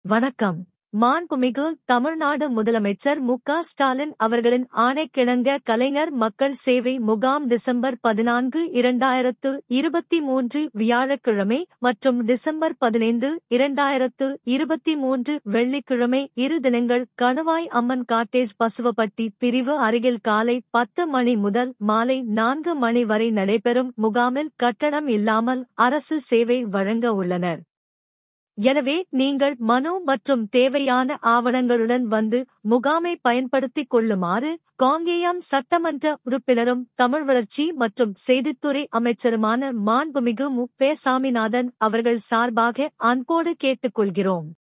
வணக்கம் மாண்புமிகு தமிழ்நாடு முதலமைச்சர் மு க ஸ்டாலின் அவர்களின் ஆணைக்கிணங்க கலைஞர் மக்கள் சேவை முகாம் டிசம்பர் பதினான்கு இரண்டாயிரத்து இருபத்தி மூன்று வியாழக்கிழமை மற்றும் டிசம்பர் பதினைந்து இரண்டாயிரத்து இருபத்தி மூன்று வெள்ளிக்கிழமை இரு தினங்கள் கணுவாய் அம்மன் காட்டேஜ் பசுவப்பட்டி பிரிவு அருகில் காலை பத்து மணி முதல் மாலை நான்கு மணி வரை நடைபெறும் முகாமில் கட்டணம் இல்லாமல் அரசு சேவை வழங்க உள்ளனர் எனவே நீங்கள் மனு மற்றும் தேவையான ஆவணங்களுடன் வந்து முகாமை பயன்படுத்திக் கொள்ளுமாறு காங்கேயம் சட்டமன்ற உறுப்பினரும் தமிழ் வளர்ச்சி மற்றும் செய்தித்துறை அமைச்சருமான மாண்புமிகு மு பெ சாமிநாதன் அவர்கள் சார்பாக அன்போடு கேட்டுக்கொள்கிறோம்